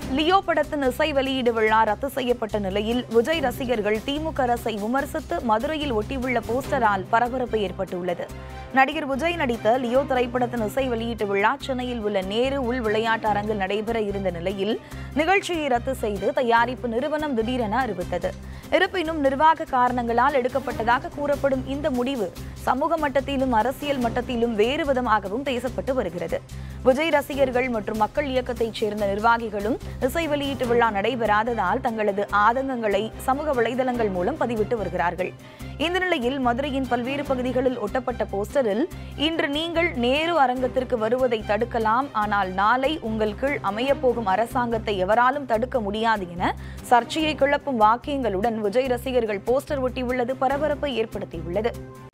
Leo படத்தின் இசை வெளியீடு விழா ரத்து செய்யப்பட்ட நிலையில் விஜய் ரசிகர்கள் திமுக அரசை விமர்சித்து மதுரையில் ஒட்டியுள்ள போஸ்டரால் பரபரப்பு ஏற்பட்டுள்ளது நடிகர் விஜய் நடித்த லியோ திரைப்படத்தின் இசை வெளியீட்டு விழா சென்னையில் உள்ள நேரு உள் விளையாட்டு அரங்கில் நடைபெற இருந்த நிலையில் நிகழ்ச்சியை ரத்து செய்து தயாரிப்பு நிறுவனம் திடீரென அறிவித்தது இருப்பினும் நிர்வாக காரணங்களால் எடுக்கப்பட்டதாக கூறப்படும் இந்த முடிவு சமூக மட்டத்திலும் அரசியல் மட்டத்திலும் வேறு விதமாகவும் பேசப்பட்டு வருகிறது விஜய் ரசிகர்கள் மற்றும் மக்கள் இயக்கத்தைச் சேர்ந்த நிர்வாகிகளும் இசை வெளியீட்டு விழா நடைபெறாததால் தங்களது ஆதங்கங்களை சமூக வலைதளங்கள் மூலம் பதிவிட்டு வருகிறார்கள் இந்த நிலையில் மதுரையின் பல்வேறு பகுதிகளில் ஒட்டப்பட்ட போஸ்டரில் இன்று நீங்கள் நேரு அரங்கத்திற்கு வருவதை தடுக்கலாம் ஆனால் நாளை உங்கள் கீழ் அமையப்போகும் அரசாங்கத்தை எவராலும் தடுக்க முடியாது என சர்ச்சையை கிளப்பும் வாக்கியங்களுடன் விஜய் ரசிகர்கள் போஸ்டர் ஒட்டியுள்ளது பரபரப்பை ஏற்படுத்தியுள்ளது